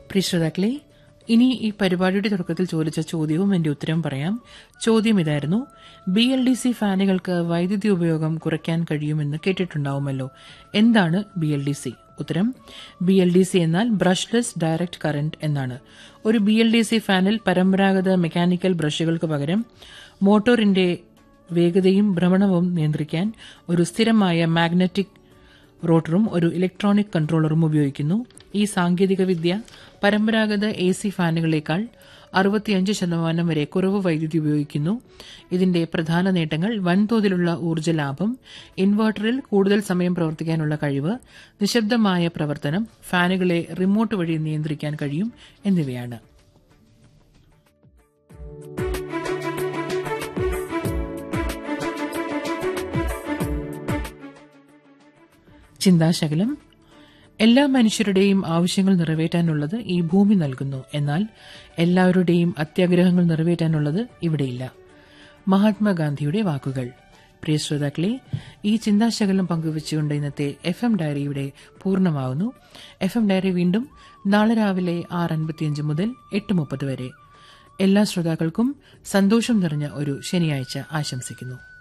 പ്രിയ ശ്രോതാക്കളെ ഇനി ഈ പരിപാടിയുടെ തുടക്കത്തിൽ ചോദിച്ച ചോദ്യവും എന്റെ ഉത്തരവും പറയാം ചോദ്യം ഇതായിരുന്നു ബി എൽ ഡി സി ഫാനുകൾക്ക് വൈദ്യുതി ഉപയോഗം കുറയ്ക്കാൻ കഴിയുമെന്ന് കേട്ടിട്ടുണ്ടാവുമല്ലോ എന്താണ് ബി എൽ ഡി സി ഉത്തരം ബി എൽ ഡി സി എന്നാൽ ബ്രഷ്ലെസ് ഡയറക്ട് കറന്റ് എന്നാണ് ഒരു ബി എൽ ഡി സി ഫാനിൽ പരമ്പരാഗത മെക്കാനിക്കൽ ബ്രഷുകൾക്ക് പകരം മോട്ടോറിന്റെ വേഗതയും ഭ്രമണവും നിയന്ത്രിക്കാൻ ഒരു സ്ഥിരമായ മാഗ്നറ്റിക് റോട്ടറും ഒരു ഇലക്ട്രോണിക് കൺട്രോളറും ഉപയോഗിക്കുന്നു ഈ സാങ്കേതികവിദ്യ പരമ്പരാഗത എ സി ഫാനുകളേക്കാൾ അറുപത്തിയഞ്ച് ശതമാനം വരെ കുറവ് വൈദ്യുതി ഉപയോഗിക്കുന്നു ഇതിന്റെ പ്രധാന നേട്ടങ്ങൾ വൻതോതിലുള്ള ഊർജ്ജ ലാഭം ഇൻവെർട്ടറിൽ കൂടുതൽ സമയം പ്രവർത്തിക്കാനുള്ള കഴിവ് നിശബ്ദമായ പ്രവർത്തനം ഫാനുകളെ റിമോട്ട് വഴി നിയന്ത്രിക്കാൻ കഴിയും എന്നിവയാണ് ചിന്താശകലം എല്ലാ മനുഷ്യരുടെയും ആവശ്യങ്ങൾ നിറവേറ്റാനുള്ളത് ഈ ഭൂമി നൽകുന്നു എന്നാൽ എല്ലാവരുടെയും അത്യാഗ്രഹങ്ങൾ നിറവേറ്റാനുള്ളത് ഇവിടെയില്ല മഹാത്മാഗാന്ധിയുടെ വാക്കുകൾ പ്രിയ ശ്രോതാക്കളെ ഈ ചിന്താശകലം പങ്കുവച്ചുകൊണ്ട് ഇന്നത്തെ എഫ് എം ഡയറിയുടെ പൂർണ്ണമാവുന്നു എഫ് എം ഡയറി വീണ്ടും നാളെ രാവിലെ ആറ് അൻപത്തിയഞ്ച് മുതൽ എട്ട് മുപ്പത് വരെ എല്ലാ ശ്രോതാക്കൾക്കും സന്തോഷം നിറഞ്ഞ ഒരു ശനിയാഴ്ച ആശംസിക്കുന്നു